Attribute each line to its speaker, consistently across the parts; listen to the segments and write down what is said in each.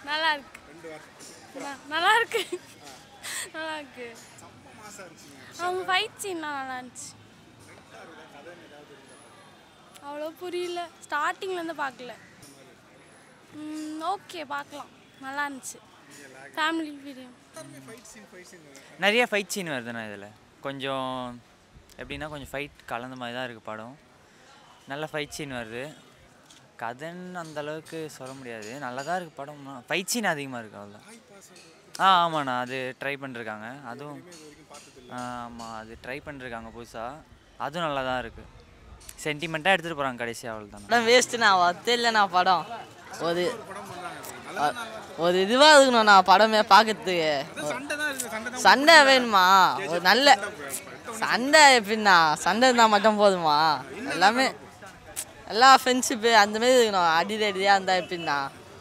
Speaker 1: நல்லா இருக்கு ந- நல்லா இருக்கு நல்லா இருக்கு அவங்க ஃபைட் சீன்லாம் நல்லா இருந்துச்சு அவ்வளோ புரியல ஸ்டார்டிங்லேருந்து பார்க்கல ஓகே பார்க்கலாம் நல்லா இருந்துச்சு ஃபேமிலி ஃபிலிம்
Speaker 2: நிறைய ஃபைட் சீன் வருதுண்ணா இதில் கொஞ்சம் எப்படின்னா கொஞ்சம் ஃபைட் கலந்த மாதிரி தான் இருக்குது படம் நல்ல ஃபைட் சீன் வருது கதைன்னு அந்த அளவுக்கு சொல்ல முடியாது நல்லா தான் இருக்குது படம் ஃபைட் சீன் அதிகமாக இருக்குது அவ்வளோ ஆ ஆமாண்ணா அது ட்ரை பண்ணிருக்காங்க அதுவும் ஆமாம் அது ட்ரை பண்ணிருக்காங்க புதுசாக அதுவும் நல்லா தான் இருக்குது சென்டிமெண்ட்டாக எடுத்துகிட்டு போகிறாங்க கடைசி அவ்வளோ தானே
Speaker 3: படம் வேஸ்ட்டுண்ணா ஒத்தே இல்லைண்ணா படம் ஒரு அ- ஒரு இதுவாக இருக்கணும்ண்ணா படமே பார்க்கறதுக்கு சண்டை வேணுமா ஒரு நல்ல சண்டை எப்படின்னா சண்டை இருந்தால் மட்டும் போதுமா எல்லாமே எல்லா ஃப்ரெண்ட்ஷிப்பு அந்த மாதிரி இருக்கணும் அடி அடியாக இருந்தால் எப்படின்னா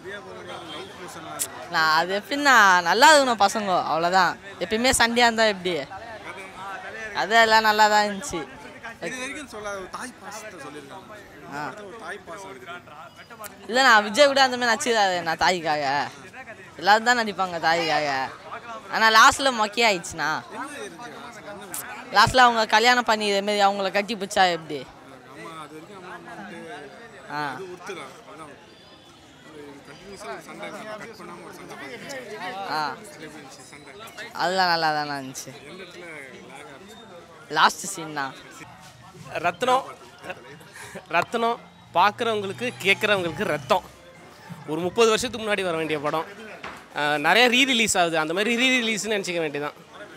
Speaker 3: நான் அது எப்படின்னா நல்லா இருக்கணும் பசங்க அவ்வளோதான் எப்பயுமே சண்டையாக இருந்தால் எப்படி அதெல்லாம் நல்லா தான் இருந்துச்சு
Speaker 4: இது வரைக்கும் சொல்லாத ஒரு தாய் பாசத்தை சொல்லியிருக்காங்க
Speaker 3: ஆ
Speaker 4: ஒரு தாய் பாசம் இருக்கு.
Speaker 3: இல்லை நான் விஜய் கூட அந்த மாதிரி நடிச்சிடாது நான் தாய்க்காக எல்லாரும் தான் நடிப்பாங்க தாய்க்காக ஆனால் லாஸ்ட்டில் மொக்கையா ஆயிடுச்சுண்ணா லாஸ்ட்டில் அவங்க கல்யாணம் பண்ணி இதேமாரி அவங்கள கட்டி பிடிச்சா எப்படி
Speaker 4: அம்மா அது வரைக்கும் அம்மா அம்மான்ட்டு
Speaker 3: ஆ
Speaker 4: இது உறுத்துறான் அதான் கண்டினியூஸாக ஒரு சண்டை கட் பண்ணாமல் ஒரு சண்டை பார்த்துருக்கேன்
Speaker 3: ஆ
Speaker 4: இருந்துச்சு சண்டை
Speaker 3: அதெல்லாம் நல்லா தானே இருந்துச்சு
Speaker 4: எந்த இடத்துல லேக் ஆச்சு
Speaker 3: லாஸ்ட் சீன் தான்
Speaker 5: ரத்னம் ரத்னம் பார்க்குறவங்களுக்கு கேட்குறவங்களுக்கு ரத்தம் ஒரு முப்பது வருஷத்துக்கு முன்னாடி வர வேண்டிய படம் அஹ், நிறைய ரீ ரிலீஸ் ஆகுது அந்த மாதிரி ரீ ரிலீஸ்னு நினச்சிக்க வேண்டியதான்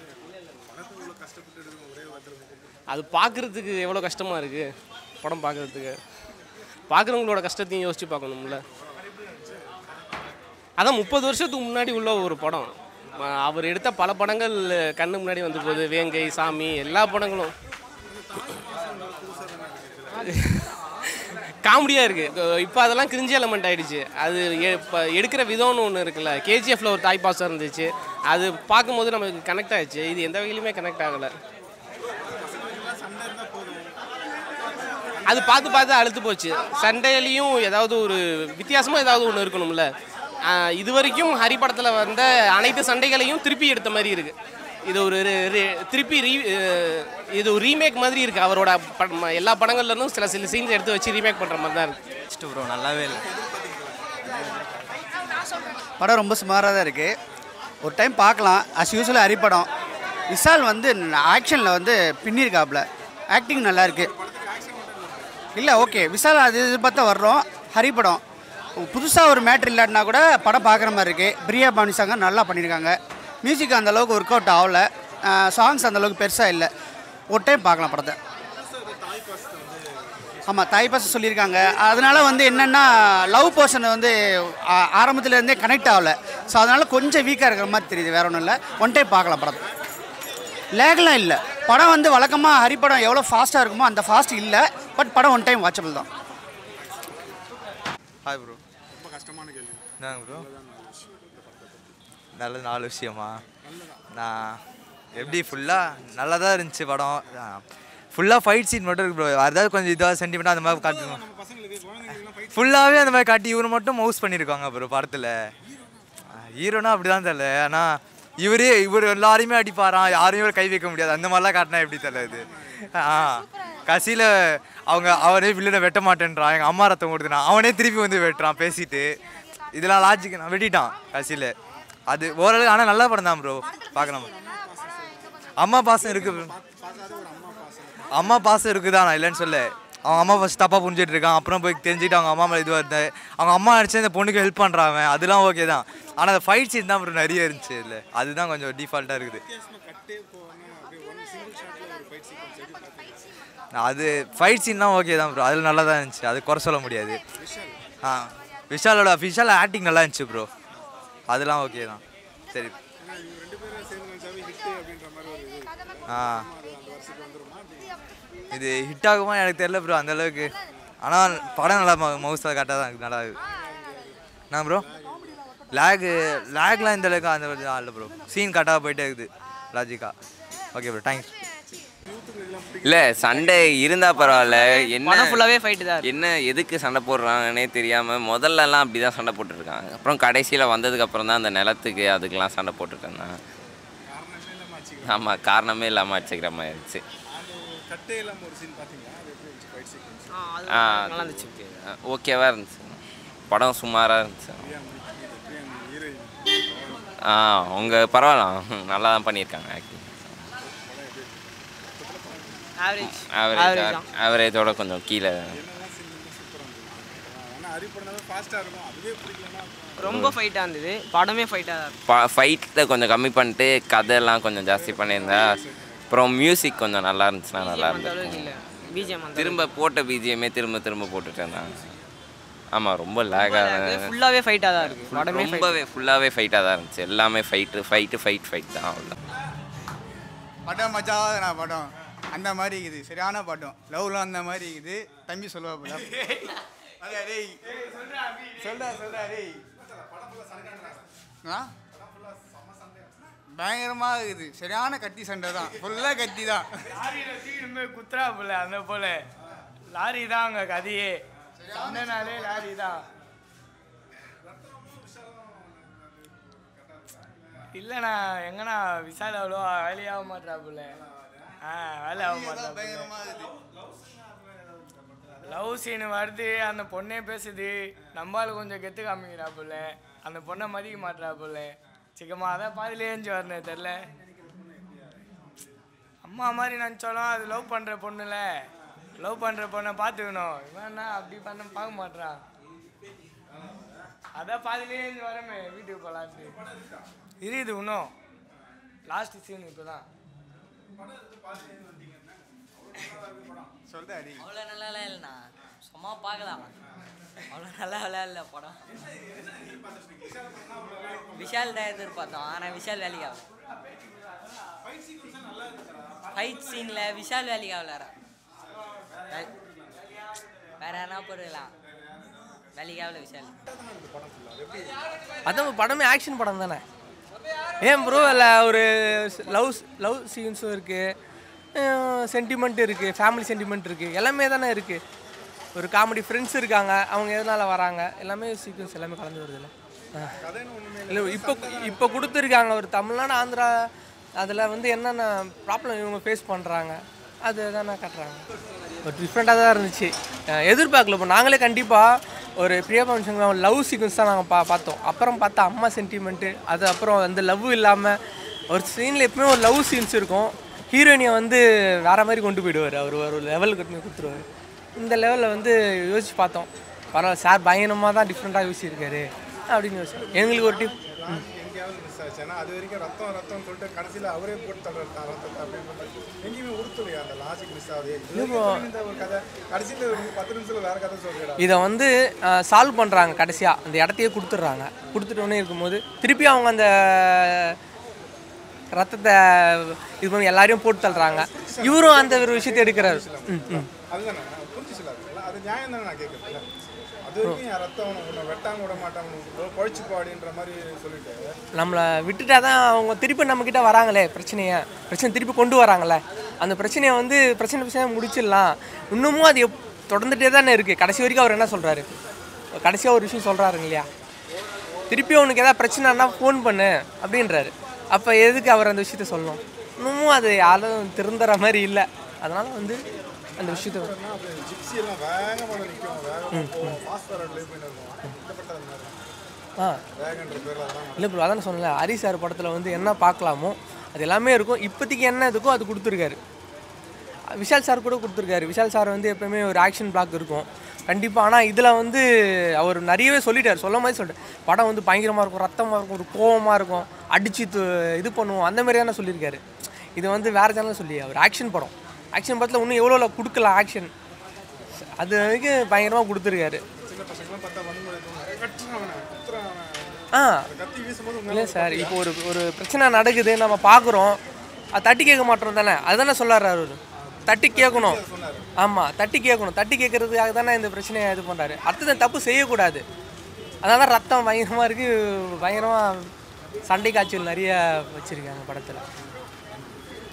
Speaker 5: அது பார்க்குறதுக்கு எவ்வளோ கஷ்டமாக இருக்குது படம் பார்க்குறதுக்கு பார்க்குறவங்களோட கஷ்டத்தையும் யோசித்து பார்க்கணும்ல அதான் முப்பது வருஷத்துக்கு முன்னாடி உள்ள ஒரு படம் ம- அவர் எடுத்த பல படங்கள் கண்ணு முன்னாடி வந்து போகுது வேங்கை சாமி எல்லா படங்களும் காமெடியாக இருக்குது இப்போ அதெல்லாம் கிரிஞ்சி எலமெண்ட் ஆயிடுச்சு அது எ- இப்போ எடுக்கிற விதம்னு ஒன்று இருக்குல்ல கேஜிஎஃப்ல ஒரு தாய் பாசம் இருந்துச்சு அது பார்க்கும்போது நமக்கு கனெக்ட் ஆயிடுச்சு இது எந்த வகையிலுமே கனெக்ட் ஆகலை அது பார்த்து பார்த்து அழுத்து போச்சு சண்டையிலையும் ஏதாவது ஒரு வித்தியாசமாக ஏதாவது ஒன்று இருக்கணும்ல ஆஹ் இது வரைக்கும் ஹரி படத்தில் வந்த அனைத்து சண்டைகளையும் திருப்பி எடுத்த மாதிரி இருக்கு இது ஒரு re- re- திருப்பி ரீ அஹ் இது ஒரு ரீமேக் மாதிரி இருக்கு அவரோட படம் எல்லா படங்கள்ல இருந்தும் சில சில சீன்ஸ் எடுத்து வச்சு ரீமேக் பண்ணுற மாதிரி தான் இருக்கு
Speaker 2: ப்ரோ நல்லாவே இல்லை
Speaker 6: படம் ரொம்ப சுமாராக தான் இருக்குது ஒரு டைம் பார்க்கலாம் அஸ் யூஸ்வலாக ஹரிப்படம் விஷால் வந்து ஆக்ஷனில் வந்து பின்னிருக்காப்புல ஆக்டிங் நல்லா இருக்கு இல்லை ஓகே விஷால் அது எதிர்பார்த்தா வர்றோம் ஹரிப்படம் புதுசாக ஒரு மேட்ரு இல்லாட்டினா கூட படம் பார்க்குற மாதிரி இருக்குது பிரியா பாணி சாங்க நல்லா பண்ணியிருக்காங்க மியூசிக் அந்த அளவுக்கு ஒர்க் அவுட் ஆகல சாங்ஸ் அந்த அளவுக்கு பெருசாக இல்லை ஒரு டைம் பார்க்கலாம் படத்தை ஆமாம் தாய் பாசம் சொல்லியிருக்காங்க அதனால வந்து என்னென்னா லவ் பர்சன் வந்து ஆ- ஆரம்பத்துல இருந்தே கனெக்ட் ஆகல ஸோ அதனால கொஞ்சம் வீக்காக இருக்கிற மாதிரி தெரியுது வேற ஒன்றும் இல்லை ஒன் டைம் பார்க்கலாம் படத்தை லேக்லாம் இல்லை படம் வந்து வழக்கமாக ஹரி படம் எவ்வளோ ஃபாஸ்ட்டாக இருக்குமோ அந்த ஃபாஸ்ட் இல்லை பட் படம் ஒன் டைம் வாட்சபிள் தான்
Speaker 7: ஹாய் ப்ரோ
Speaker 4: ரொம்ப கஷ்டமான கேள்வி
Speaker 7: என்னங்க ப்ரோ நல்ல நாலு விஷயமா நான் எப்படி ஃபுல்லாக நல்லா தான் இருந்துச்சு படம் ஃபுல்லாக ஃபைட் சீன் மட்டும் இருக்கு ப்ரோ ஏதாவது கொஞ்சம் இதாக சென்டிமெண்ட்டாக அந்த மாதிரி காட்டுங்க
Speaker 4: நம்ம பசங்களுக்கு குழந்தைங்களுக்குலாம் ஃபைட்
Speaker 7: ஃபுல்லாகவே அந்த மாதிரி காட்டி இவரு மட்டும் மவுஸ் பண்ணியிருக்காங்க ப்ரோ படத்தில் ஹீரோனா அப்படி தான் தெரியல ஆனால் இவரே இவர் எல்லாரையுமே அடிப்பாராம் யாரையும் இவர் கை வைக்க முடியாது அந்த மாதிரிலாம் காட்டினா எப்படி தெரியல இது ஆ கடைசியில் அவங்க அவனே வில்லனை வெட்ட மாட்டேன்றான் எங்கள் அம்மா ரத்தம் கொடுத்துனான் அவனே திருப்பி வந்து வெட்டுறான் பேசிட்டு இதெல்லாம் லாஜிக் நான் வெட்டிட்டான் கடைசியில் அது ஓரளவு ஆனால் நல்ல படம் தான் ப்ரோ பார்க்கலாம் அம்மா பாசம் இருக்கு bro. அம்மா பாசம் இருக்குதான் நான் இல்லைன்னு சொல்ல அவங்க அம்மா ஃபஸ்ட் தப்பாக புரிஞ்சிட்டு இருக்கான் அப்புறம் போய் தெரிஞ்சுட்டு அவங்க அம்மா மேலே இதுவாக இருந்தேன் அவங்க அம்மா அடிச்சு இந்த பொண்ணுக்கு ஹெல்ப் பண்ணுறாங்க அதெல்லாம் ஓகே தான் ஆனால் அந்த ஃபைட் சீன் தான் அப்புறம் நிறைய இருந்துச்சு இல்லை அதுதான் கொஞ்சம் டிஃபால்ட்டாக இருக்குது
Speaker 4: கட்டே போகாமல் அப்படியே ஒன் சிங்கிள் ஷாட்டில் ஒரு ஃபைட் சீக்வன்ஸ் எப்படி பார்த்தீங்க
Speaker 7: அது ஃபைட் சீன்லாம் ஓகே தான் ப்ரோ அதில் நல்லா தான் இருந்துச்சு அது குறை சொல்ல முடியாது ஆ விஷாலோட விஷால் ஆக்டிங் நல்லா இருந்துச்சு ப்ரோ அதெல்லாம் ஓகே தான் சரி
Speaker 4: ஏன்னா இவங்க ரெண்டு பேரும் சேர்ந்து நினச்சாவே ஹிட்டு அப்படின்ற மாதிரி ஒரு இது இருக்கு.
Speaker 7: ஆ
Speaker 4: அது அந்த வருஷத்துக்கு வந்துருமா அப்படி
Speaker 7: இது ஹிட் ஆகுமா எனக்கு தெரியல ப்ரோ அந்த அளவுக்கு ஆனால் படம் நல்லா மவுஸில் கரெக்டாக தான் இருக்கு, நல்லா இருக்கு என்ன ப்ரோ லேகு லேக்லாம் இந்த அளவுக்கு அந்த இல்லை ப்ரோ சீன் கரெக்டாக போயிட்டே இருக்குது லாஜிக்கா ஓகே ப்ரோ தேங்க்ஸ்
Speaker 4: யூத்துக்கு இதெல்லாம்
Speaker 8: இல்லை சண்டை இருந்தால் பரவாயில்ல என்ன
Speaker 3: படம் ஃபுல்லாகவே ஃபைட்டு தான்
Speaker 8: என்ன எதுக்கு சண்டை போடுறாங்கன்னே தெரியாமல் முதல்லலாம் அப்படி தான் சண்டை போட்டுருக்காங்க அப்புறம் கடைசியில் வந்ததுக்கு அப்புறம் தான் அந்த நிலத்துக்கு அதுக்கெலாம் சண்டை போட்டுட்டு இருந்தாங்க ஆமாம் காரணமே இல்லாமல் அடிச்சுக்கிற மாதிரி இருந்துச்சு
Speaker 4: கட்டே இல்லாமல் ஒரு சீன் பார்த்தீங்களா அது எப்படி இருந்துச்சு ஃபைட் சீக்வன்ஸ்
Speaker 8: ஆ நல்லா இருந்துச்சு ஓகேவாக இருந்துச்சு படம் சுமாராக இருந்துச்சு ஆ அவங்க பரவாயில்ல நல்லா தான் பண்ணியிருக்காங்க ஆக்டிங்
Speaker 3: ஆவரேஜ்
Speaker 8: ஆவரேஜ் ஆவரேஜோட கொஞ்சம் கீழே
Speaker 4: ஆனால் ஹரிப்படனாவே ஃபாஸ்ட்டாக இருக்கும் அதுவே பிடிக்கலன்னா
Speaker 3: ரொம்ப ஃபைட்டாக இருந்தது படமே ஃபைட்டாக தான் இருக்கும்
Speaker 8: ஃபைட்டில் கொஞ்சம் கம்மி பண்ணிட்டு கதையெல்லாம் கொஞ்சம் ஜாஸ்தி பண்ணியிருந்தா அப்புறம் மியூசிக் கொஞ்சம் நல்லா இருந்துச்சுன்னா நல்லா
Speaker 3: அந்த அளவுக்கு
Speaker 8: இருந்துச்சு
Speaker 3: இல்லை பிஜிஎம் அந்த
Speaker 8: திரும்ப போட்ட பிஜிஎம்மே திரும்ப திரும்ப போட்டுட்டு இருந்தாங்க ஆமாம் ரொம்ப லேகாக
Speaker 3: ஃபுல்லாகவே ஃபைட்டாக தான் இருக்குது படமே fight.
Speaker 8: ரொம்பவே ஃபுல்லாகவே ஃபைட்டாக தான் இருந்துச்சு எல்லாமே ஃபைட்டு ஃபைட்டு ஃபைட் ஃபைட் தான் அவ்வளோ
Speaker 6: படம் மஜாவான படம் அந்த மாதிரி இருக்குது சரியான படம் லவ்லாம் அந்த மாதிரி இருக்குது தம்பி சொல்லுவாப்புல அதே டேய் சொல்றா சொல்றா டேய் ஆ? பயங்கரமா இருக்குது சரியான கத்தி சண்டை தான் ஃபுல்லாக கத்தி தான்
Speaker 9: குத்துறா போல அந்த போல லாரி தான் அங்கே கதையே சண்டைனாலே லாரி தான் இல்லைண்ணா எங்கண்ணா விசால் அவ்வளோ வேலையாக மாட்டா போல ஆ வேலை ஆக மாட்டா
Speaker 6: பயங்கரமா இருக்குது
Speaker 9: லவ் சீன் வருது அந்த பொண்ணே பேசுது நம்மளால கொஞ்சம் கெத்து காமிக்கிறா போல அந்த பொண்ணை மதிக்க மாட்டா போல சிக்கமா அதான் பாதிலே ஏஞ்சி வரணும் தெரில அம்மா மாதிரி நினச்சாலும் அது லவ் பண்ணுற பொண்ணுல லவ் பண்ணுற பொண்ணை பார்த்துக்கணும் இவன் என்ன அப்படி பண்ண பார்க்க மாட்றான் அதான் பாதிலே ஏஞ்சி வரமே வீட்டுக்கு போகலான்ட்டு இருக்குது இன்னும் லாஸ்ட் சீன் இப்போ தான்
Speaker 6: சொல்றா டேய்
Speaker 3: அவ்வளோ நல்லா இல்லைண்ணா சும்மா பார்க்கலாம் அவ்வளோ நல்லா இல்லை படம் விஷால் தான் எதிர்பார்த்தோம் ஆனால் விஷால் வேலைக்கு ஆகல ஃபைட் சீனில் விஷால் வேலைக்கு ஆகல வே- வேற என்ன போடலாம் வேலைக்கு ஆகல விஷால்
Speaker 9: அதான் படமே ஆக்ஷன் படம் தானே ஏன் ப்ரோ இல்லை ஒரு லவ் லவ் சீன்ஸும் இருக்குது சென்டிமெண்ட் இருக்குது ஃபேமிலி சென்டிமெண்ட் இருக்குது எல்லாமே தானே இருக்குது ஒரு காமெடி ஃப்ரெண்ட்ஸ் இருக்காங்க அவங்க எதனால் வராங்க எல்லாமே சீக்வன்ஸ் எல்லாமே கலந்து வருதுல்ல இல்லை இப்போ இப்போ கொடுத்துருக்காங்க ஒரு தமிழ்நாடு ஆந்திரா அதில் வந்து என்னென்ன ப்ராப்ளம் இவங்க ஃபேஸ் பண்ணுறாங்க அது தானே காட்டுறாங்க ஒரு டிஃப்ரெண்ட்டாக தான் இருந்துச்சு அஹ் எதிர்பார்க்கல இப்போ நாங்களே கண்டிப்பாக ஒரு பிரியா ஃபங்க்ஷன் லவ் சீக்வன்ஸ் தான் நாங்கள் பா பார்த்தோம் அப்புறம் பார்த்தா அம்மா சென்டிமெண்ட்டு அது அப்புறம் அந்த லவ் இல்லாமல் ஒரு சீனில் எப்பவுமே ஒரு லவ் சீன்ஸ் இருக்கும் ஹீரோயினியை வந்து வேறு மாதிரி கொண்டு போயிடுவார் அவர் ஒரு லெவலுக்கு கொண்டு போய் கொடுத்துருவார் இந்த லெவலில் வந்து யோசிச்சு பார்த்தோம் பரவாயில்ல சார் பயங்கரமாக தான் டிஃப்ரெண்ட்டாக யோசிச்சிருக்காரு அப்படின்னு யோசிச்சோம் எங்களுக்கு ஒரு டிப் ம்
Speaker 4: எங்கேயாவது மிஸ் ஆச்சு ஏன்னா அது வரைக்கும் ரத்தம் ரத்தம் சொல்லிட்டு கடைசியில் அவரே போட்டு தள்ளுறாரு ரத்தத்தை அப்படின்னு சொல்லிட்டு எங்கேயுமே உடுத்துலையா அந்த லாஜிக் மிஸ் ஆகுது இது வரைக்கும் இந்த ஒரு கதை கடைசியில் ஒரு பத்து நிமிஷத்தில் வேற கதை சொல்லிடா
Speaker 9: இதை வந்து சால்வ் பண்ணுறாங்க கடைசியாக அந்த இடத்தையே கொடுத்துட்றாங்க கொடுத்துட்டோன்னே இருக்கும்போது திருப்பி அவங்க அந்த ரத்தத்தை இது பண்ணி எல்லாரையும் போட்டு தள்ளுறாங்க இவரும் அந்த ஒரு விஷயத்தை எடுக்கிறாரு ம் ம்
Speaker 4: அதுதானே புரிஞ்சு சொல்லாதுல்ல அது நியாயம் தானே நான் கேட்குறேன் அது வரைக்கும் என் ரத்தம் உன்னை வெட்டாம விட மாட்டான் பொழைச்சு பாடின்ற மாதிரி சொல்லிட்டு
Speaker 9: நம்மளை விட்டுட்டா தான் அவங்க திருப்பி நம்மக்கிட்ட வராங்களே பிரச்சனையை பிரச்சனை திருப்பி கொண்டு வராங்களே அந்த பிரச்சனையை வந்து பிரச்சனை பிரச்சனை முடிச்சிடலாம் இன்னமும் அது எப் தொடர்ந்துட்டே தானே இருக்குது கடைசி வரைக்கும் அவர் என்ன சொல்கிறாரு கடைசியாக ஒரு விஷயம் சொல்கிறாரு இல்லையா திருப்பி உனக்கு ஏதாவது பிரச்சனைனா ஃபோன் பண்ணு அப்படின்றாரு அப்போ எதுக்கு அவர் அந்த விஷயத்த சொல்லணும் இன்னமும் அது யாரும் திருந்துற மாதிரி இல்லை அதனால் வந்து அந்த விஷயத்த
Speaker 4: ஜிப்சி எல்லாம் வேகமாக நிற்கும் வேகமாக போகும் ஃபாஸ்ட் ஃபார்வர்ட் லைவ் பண்ணிருக்கோம் இந்த பட்டம் அது மாதிரி
Speaker 9: ஆ
Speaker 4: வேகன்ற பேரில் அதெல்லாம்
Speaker 9: இல்லை ப்ரோ அதான் சொன்னல ஹரி சார் படத்தில் வந்து என்ன பார்க்கலாமோ அது எல்லாமே இருக்கும் இப்போதைக்கு என்ன இருக்கோ அது கொடுத்துருக்காரு விஷால் சார் கூட கொடுத்துருக்காரு விஷால் சார் வந்து எப்பவுமே ஒரு ஆக்ஷன் பிளாக் இருக்கும் கண்டிப்பாக ஆனால் இதில் வந்து அவர் நிறையவே சொல்லிட்டார் சொல்ல மாதிரி சொல்லிட்டார் படம் வந்து பயங்கரமாக இருக்கும் ரத்தமாக இருக்கும் ஒரு கோவமாக இருக்கும் அடித்து இது பண்ணுவோம் அந்த மாதிரி தானே சொல்லியிருக்காரு இது வந்து வேறு சேனல் சொல்லி அவர் ஆக்ஷன் படம் ஆக்ஷன் படத்தில் இன்னும் எவ்வளோ கொடுக்கலாம் ஆக்ஷன் அது வரைக்கும் பயங்கரமாக கொடுத்துருக்காரு
Speaker 4: சின்ன பசங்களாம் பார்த்தா வன்முறை நிறைய கட்டுறான் அவனை குத்துறான் அவனை
Speaker 9: ஆ
Speaker 4: கத்தி வீசும்போது உங்க
Speaker 9: இல்லை சார் இப்போ ஒரு ஒரு பிரச்சனை நடக்குது நம்ம பார்க்குறோம் அது தட்டி கேட்க மாட்டோம் தானே அதுதானே சொல்லாரு அவர் தட்டி கேட்கணும் ஆமாம் தட்டி கேட்கணும் தட்டி கேட்கறதுக்காக தானே இந்த பிரச்சனையை இது பண்ணுறாரு அடுத்தது தப்பு செய்யக்கூடாது அதனால தான் ரத்தம் பயங்கரமாக இருக்குது பயங்கரமாக சண்டை காட்சிகள் நிறைய வச்சுருக்காங்க படத்தில்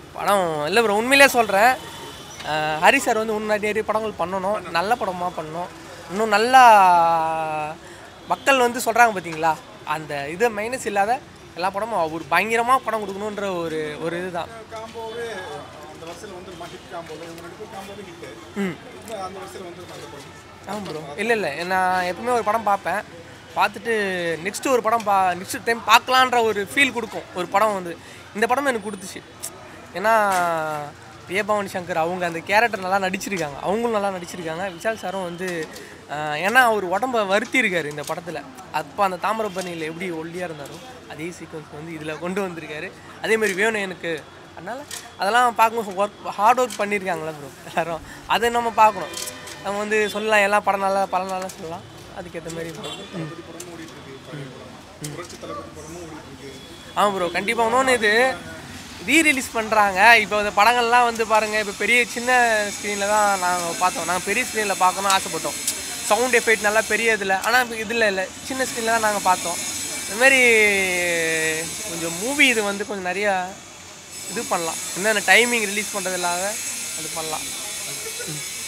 Speaker 9: படம் இல்லை ப்ரோ உண்மையிலே சொல்கிறேன் ஹரி சார் வந்து இன்னும் நிறைய படங்கள் பண்ணணும் நல்ல படமாக பண்ணணும் இன்னும் நல்லா மக்கள் வந்து சொல்கிறாங்க பார்த்தீங்களா அந்த இது மைனஸ் இல்லாத எல்லா படமும் ஒரு பயங்கரமாக படம் கொடுக்கணுன்ற ஒரு ஒரு இதுதான்
Speaker 4: காம்போவே அந்த வருஷத்துல வந்து ஹிட் காம்போல இவங்க ரெண்டு பேரும் காம்போவே ஹிட்
Speaker 9: ம்
Speaker 4: இந்த அந்த வருஷத்துல வந்து அந்த படம்
Speaker 9: ஆமாம் ப்ரோ இல்லை இல்லை நான் எப்பவுமே ஒரு படம் பார்ப்பேன் பார்த்துட்டு நெக்ஸ்ட்டு ஒரு படம் பா நெக்ஸ்ட் டைம் பார்க்கலான்ற ஒரு ஃபீல் கொடுக்கும் ஒரு படம் வந்து இந்த படம் எனக்கு கொடுத்துச்சு ஏன்னா பிரியபவன் சங்கர் அவங்க அந்த கேரக்டர் நல்லா நடிச்சிருக்காங்க அவங்களும் நல்லா நடிச்சிருக்காங்க விஷால் சாரும் வந்து ஆஹ், ஏன்னா அவர் உடம்ப வருத்தி இருக்காரு இந்த படத்தில் அப்போ அந்த தாமிரபரணியில் எப்படி ஒல்லியாக இருந்தாரோ அதே சீக்வன்ஸ் வந்து இதில் கொண்டு வந்திருக்காரு அதேமாதிரி வேணும் எனக்கு அதனால் அதெல்லாம் பார்க்கும்போது ஒர்க் ஹார்ட் ஒர்க் பண்ணியிருக்காங்களே ப்ரோ எல்லாரும் அதை நம்ம பார்க்கணும் நம்ம வந்து சொல்லலாம் எல்லாம் படம் நல்லா படம் நல்லா சொல்லலாம் அதுக்கேற்ற மாதிரி ம்.
Speaker 4: புரட்சி தளபதி படமும் ஓடிட்டு இருக்கு
Speaker 9: ஆமாம் ப்ரோ கண்டிப்பாக இன்னொன்று இது ரீ ரிலீஸ் பண்ணுறாங்க இப்போ இந்த படங்கள்லாம் வந்து பாருங்கள் இப்போ பெரிய சின்ன ஸ்க்ரீனில் தான் நாங்கள் பார்த்தோம் நாங்கள் பெரிய ஸ்க்ரீனில் பார்க்கணும்னு ஆசைப்பட்டோம் சவுண்ட் எஃபெக்ட் நல்லா பெரிய இதில் ஆனால் இப்போ இதில் இல்லை சின்ன ஸ்க்ரீனில் தான் நாங்கள் பார்த்தோம் இதுமாரி கொஞ்சம் மூவி இது வந்து கொஞ்சம் நிறையா இது பண்ணலாம் என்னென்ன டைமிங் ரிலீஸ் பண்ணுறது இல்லாத அது பண்ணலாம்